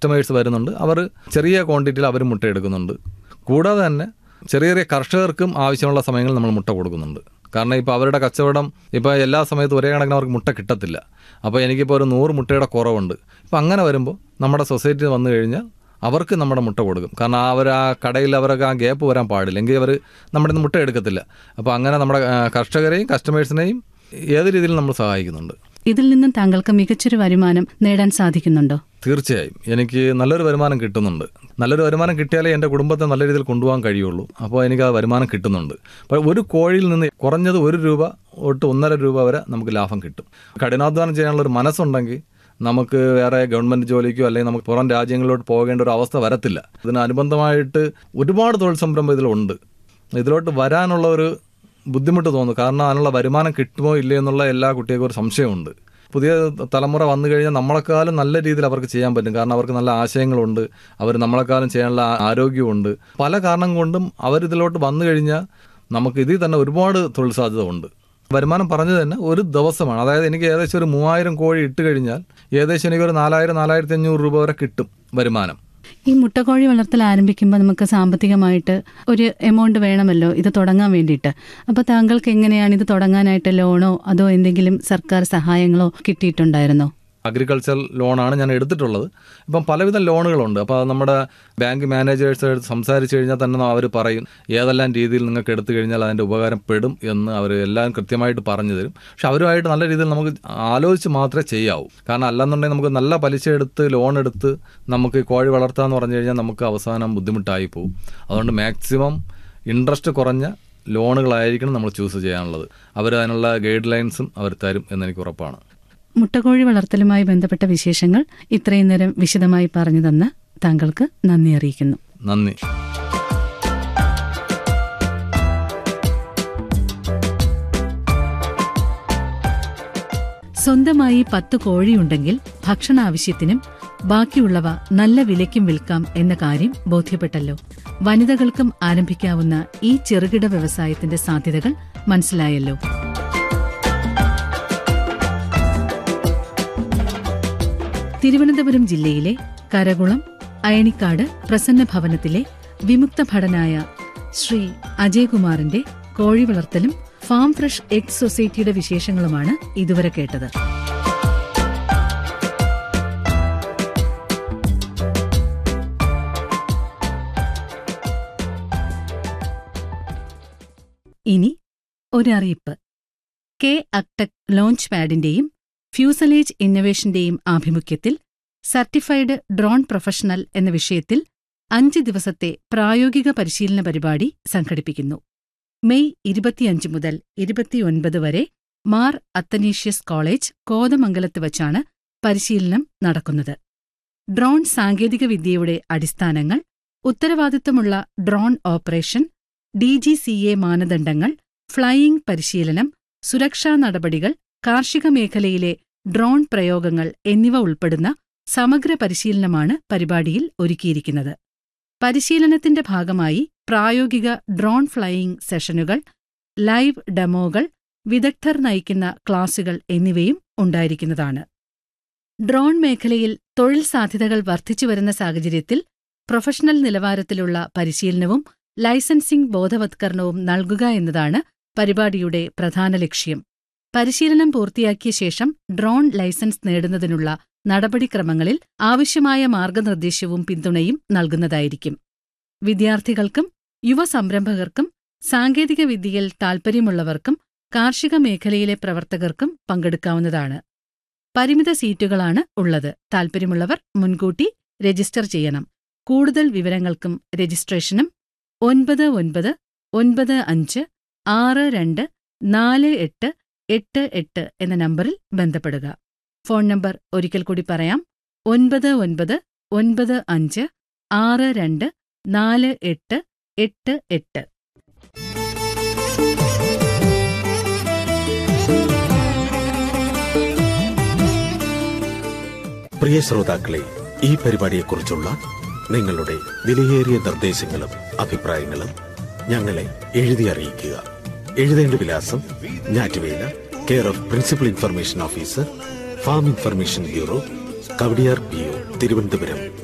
customers വരുന്നുണ്ട് അവർ ചെറിയ ക്വാണ്ടിറ്റിയിൽ അവർ മുട്ട എടുക്കുന്നുണ്ട് കൂടാതെ തന്നെ ചെറിയ ചെറിയ കർഷകർക്കും ആവശ്യമുള്ള സമയങ്ങളിൽ നമ്മൾ മുട്ട കൊടുക്കുന്നുണ്ട് കാരണം ഇപ്പോൾ അവരുടെ കച്ചവടം ഇപ്പോൾ എല്ലാ സമയത്തും ഒരേ കണക്കിന് അവർക്ക് മുട്ട കിട്ടത്തില്ല അപ്പോൾ എനിക്കിപ്പോൾ ഒരു നൂറ് മുട്ടയുടെ കുറവുണ്ട് ഇപ്പോൾ അങ്ങനെ വരുമ്പോൾ നമ്മുടെ സൊസൈറ്റി വന്നു കഴിഞ്ഞാൽ അവർക്ക് നമ്മുടെ മുട്ട കൊടുക്കും കാരണം അവർ ആ കടയിൽ അവർക്ക് ആ ഗ്യാപ്പ് വരാൻ പാടില്ല എങ്കിൽ അവർ നമ്മുടെ നിന്ന് മുട്ട എടുക്കത്തില്ല അപ്പോൾ അങ്ങനെ നമ്മുടെ ആ, കർഷകരെയും കസ്റ്റമേഴ്സിനെയും ഏത് രീതിയിലും നമ്മൾ സഹായിക്കുന്നുണ്ട് ഇതിൽ നിന്നും താങ്കൾക്ക് മികച്ചൊരു വരുമാനം നേടാൻ സാധിക്കുന്നുണ്ടോ തീർച്ചയായും എനിക്ക് നല്ലൊരു വരുമാനം കിട്ടുന്നുണ്ട് നല്ലൊരു വരുമാനം കിട്ടിയാലേ എൻ്റെ കുടുംബത്തെ നല്ല രീതിയിൽ കൊണ്ടുപോകാൻ കഴിയുള്ളൂ അപ്പോൾ എനിക്ക് ആ വരുമാനം കിട്ടുന്നുണ്ട് അപ്പോൾ ഒരു കോഴിയിൽ നിന്ന് കുറഞ്ഞത് ഒരു രൂപ തൊട്ട് ഒന്നര രൂപ വരെ നമുക്ക് ലാഭം കിട്ടും കഠിനാധ്വാനം ചെയ്യാനുള്ള ഒരു മനസ്സുണ്ടെങ്കിൽ നമുക്ക് വേറെ ഗവൺമെൻറ് ജോലിക്കോ അല്ലെങ്കിൽ നമുക്ക് പുറം രാജ്യങ്ങളിലോട്ട് പോകേണ്ട ഒരു അവസ്ഥ വരത്തില്ല ഇതിന് അനുബന്ധമായിട്ട് ഒരുപാട് തൊഴിൽ സംരംഭം ഇതിലുണ്ട് ഇതിലോട്ട് വരാനുള്ള ഒരു ബുദ്ധിമുട്ട് തോന്നുന്നു കാരണം അതിനുള്ള വരുമാനം കിട്ടുമോ ഇല്ലയോ എന്നുള്ള എല്ലാ കുട്ടികൾക്കും ഒരു സംശയമുണ്ട് പുതിയ തലമുറ വന്നു കഴിഞ്ഞാൽ നമ്മളെക്കാളും നല്ല രീതിയിൽ അവർക്ക് ചെയ്യാൻ പറ്റും കാരണം അവർക്ക് നല്ല ആശയങ്ങളുണ്ട് അവർ നമ്മളെക്കാളും ചെയ്യാനുള്ള ആ- ആരോഗ്യമുണ്ട് പല കാരണം കൊണ്ടും അവരിതിലോട്ട് വന്നു കഴിഞ്ഞാൽ നമുക്ക് ഇതിൽ തന്നെ ഒരുപാട് തൊഴിൽ സാധ്യത ഉണ്ട് വരുമാനം പറഞ്ഞത് തന്നെ ഒരു ദിവസമാണ് അതായത് എനിക്ക് ഏകദേശം ഒരു മൂവായിരം കോഴി ഇട്ട് കഴിഞ്ഞാൽ ഏകദേശം എനിക്ക് ഒരു നാലായിരം നാലായിരത്തി അഞ്ഞൂറ് രൂപ വരെ കിട്ടും വരുമാനം ഈ മുട്ടക്കോഴി വളർത്തൽ ആരംഭിക്കുമ്പോൾ നമുക്ക് സാമ്പത്തികമായിട്ട് ഒരു എമൗണ്ട് വേണമല്ലോ ഇത് തുടങ്ങാൻ വേണ്ടിയിട്ട് അപ്പോൾ താങ്കൾക്ക് എങ്ങനെയാണ് ഇത് തുടങ്ങാനായിട്ട് ലോണോ അതോ എന്തെങ്കിലും സർക്കാർ സഹായങ്ങളോ കിട്ടിയിട്ടുണ്ടായിരുന്നോ അഗ്രികൾച്ചർ ലോണാണ് ഞാൻ എടുത്തിട്ടുള്ളത് ഇപ്പം പലവിധ ലോണുകളുണ്ട് അപ്പോൾ അത് നമ്മുടെ ബാങ്ക് മാനേജേഴ്സ് സംസാരിച്ച് കഴിഞ്ഞാൽ തന്നെ അവർ പറയും ഏതെല്ലാം രീതിയിൽ നിങ്ങൾക്ക് എടുത്തു കഴിഞ്ഞാൽ അതിൻ്റെ ഉപകാരപ്പെടും എന്ന് അവർ എല്ലാം കൃത്യമായിട്ട് പറഞ്ഞു തരും പക്ഷെ അവരുമായിട്ട് നല്ല രീതിയിൽ നമുക്ക് ആലോചിച്ച് മാത്രമേ ചെയ്യാവൂ കാരണം അല്ലെന്നുണ്ടെങ്കിൽ നമുക്ക് നല്ല പലിശ എടുത്ത് ലോൺ എടുത്ത് നമുക്ക് ഈ കോഴി വളർത്താന്ന് പറഞ്ഞു കഴിഞ്ഞാൽ നമുക്ക് അവസാനം ബുദ്ധിമുട്ടായി പോകും അതുകൊണ്ട് മാക്സിമം ഇൻട്രസ്റ്റ് കുറഞ്ഞ ലോണുകളായിരിക്കണം നമ്മൾ ചൂസ് ചെയ്യാനുള്ളത് അവർ അതിനുള്ള ഗൈഡ് ലൈൻസും അവർ തരും എന്നെനിക്ക് ഉറപ്പാണ് മുട്ടക്കോഴി വളർത്തലുമായി ബന്ധപ്പെട്ട വിശേഷങ്ങൾ ഇത്രയും നേരം വിശദമായി പറഞ്ഞു തന്ന താങ്കൾക്ക് നന്ദി അറിയിക്കുന്നു നന്ദി സ്വന്തമായി പത്ത് കോഴിയുണ്ടെങ്കിൽ ഭക്ഷണാവശ്യത്തിനും ബാക്കിയുള്ളവ നല്ല വിലയ്ക്കും വിൽക്കാം എന്ന കാര്യം ബോധ്യപ്പെട്ടല്ലോ വനിതകൾക്കും ആരംഭിക്കാവുന്ന ഈ ചെറുകിട വ്യവസായത്തിന്റെ സാധ്യതകൾ മനസ്സിലായല്ലോ തിരുവനന്തപുരം ജില്ലയിലെ കരകുളം അയണിക്കാട് പ്രസന്ന ഭവനത്തിലെ വിമുക്ത ഭടനായ ശ്രീ അജയകുമാറിന്റെ കോഴി വളർത്തലും ഫാം ഫ്രഷ് എഗ് സൊസൈറ്റിയുടെ വിശേഷങ്ങളുമാണ് ഇതുവരെ കേട്ടത് ഇനി ഒരറിയിപ്പ് കെ അക്ടെക് ലോഞ്ച് പാഡിന്റെയും ഫ്യൂസലേജ് ഇന്നൊവേഷന്റെയും ആഭിമുഖ്യത്തിൽ സർട്ടിഫൈഡ് ഡ്രോൺ പ്രൊഫഷണൽ എന്ന വിഷയത്തിൽ അഞ്ച് ദിവസത്തെ പ്രായോഗിക പരിശീലന പരിപാടി സംഘടിപ്പിക്കുന്നു മെയ് ഇരുപത്തിയഞ്ച് മുതൽ ഇരുപത്തിയൊൻപത് വരെ മാർ അത്തനീഷ്യസ് കോളേജ് കോതമംഗലത്ത് വച്ചാണ് പരിശീലനം നടക്കുന്നത് ഡ്രോൺ സാങ്കേതികവിദ്യയുടെ അടിസ്ഥാനങ്ങൾ ഉത്തരവാദിത്തമുള്ള ഡ്രോൺ ഓപ്പറേഷൻ ഡിജിസിഎ മാനദണ്ഡങ്ങൾ ഫ്ലൈയിംഗ് പരിശീലനം സുരക്ഷാ നടപടികൾ കാർഷിക മേഖലയിലെ ഡ്രോൺ പ്രയോഗങ്ങൾ എന്നിവ ഉൾപ്പെടുന്ന സമഗ്ര പരിശീലനമാണ് പരിപാടിയിൽ ഒരുക്കിയിരിക്കുന്നത് പരിശീലനത്തിന്റെ ഭാഗമായി പ്രായോഗിക ഡ്രോൺ ഫ്ലൈയിംഗ് സെഷനുകൾ ലൈവ് ഡെമോകൾ വിദഗ്ധർ നയിക്കുന്ന ക്ലാസുകൾ എന്നിവയും ഉണ്ടായിരിക്കുന്നതാണ് ഡ്രോൺ മേഖലയിൽ തൊഴിൽ സാധ്യതകൾ വർദ്ധിച്ചുവരുന്ന സാഹചര്യത്തിൽ പ്രൊഫഷണൽ നിലവാരത്തിലുള്ള പരിശീലനവും ലൈസൻസിംഗ് ബോധവത്കരണവും നൽകുക എന്നതാണ് പരിപാടിയുടെ പ്രധാന ലക്ഷ്യം പരിശീലനം പൂർത്തിയാക്കിയ ശേഷം ഡ്രോൺ ലൈസൻസ് നേടുന്നതിനുള്ള നടപടിക്രമങ്ങളിൽ ആവശ്യമായ മാർഗനിർദ്ദേശവും പിന്തുണയും നൽകുന്നതായിരിക്കും വിദ്യാർത്ഥികൾക്കും യുവസംരംഭകർക്കും സാങ്കേതികവിദ്യയിൽ താൽപ്പര്യമുള്ളവർക്കും കാർഷിക മേഖലയിലെ പ്രവർത്തകർക്കും പങ്കെടുക്കാവുന്നതാണ് പരിമിത സീറ്റുകളാണ് ഉള്ളത് താൽപ്പര്യമുള്ളവർ മുൻകൂട്ടി രജിസ്റ്റർ ചെയ്യണം കൂടുതൽ വിവരങ്ങൾക്കും രജിസ്ട്രേഷനും ഒൻപത് ഒൻപത് ഒൻപത് അഞ്ച് ആറ് രണ്ട് നാല് എട്ട് എട്ട് എട്ട് എന്ന നമ്പറിൽ ബന്ധപ്പെടുക ഫോൺ നമ്പർ ഒരിക്കൽ കൂടി പറയാം ഒൻപത് ഒൻപത് ഒൻപത് അഞ്ച് ആറ് രണ്ട് നാല് എട്ട് എട്ട് എട്ട് പ്രിയ ശ്രോതാക്കളെ ഈ പരിപാടിയെക്കുറിച്ചുള്ള നിങ്ങളുടെ വിലയേറിയ നിർദ്ദേശങ്ങളും അഭിപ്രായങ്ങളും ഞങ്ങളെ എഴുതി അറിയിക്കുക എഴുതേണ്ട വിലാസം Njattuvela care of principal information officer farm information bureau Kowdiar P O Thiruvananthapuram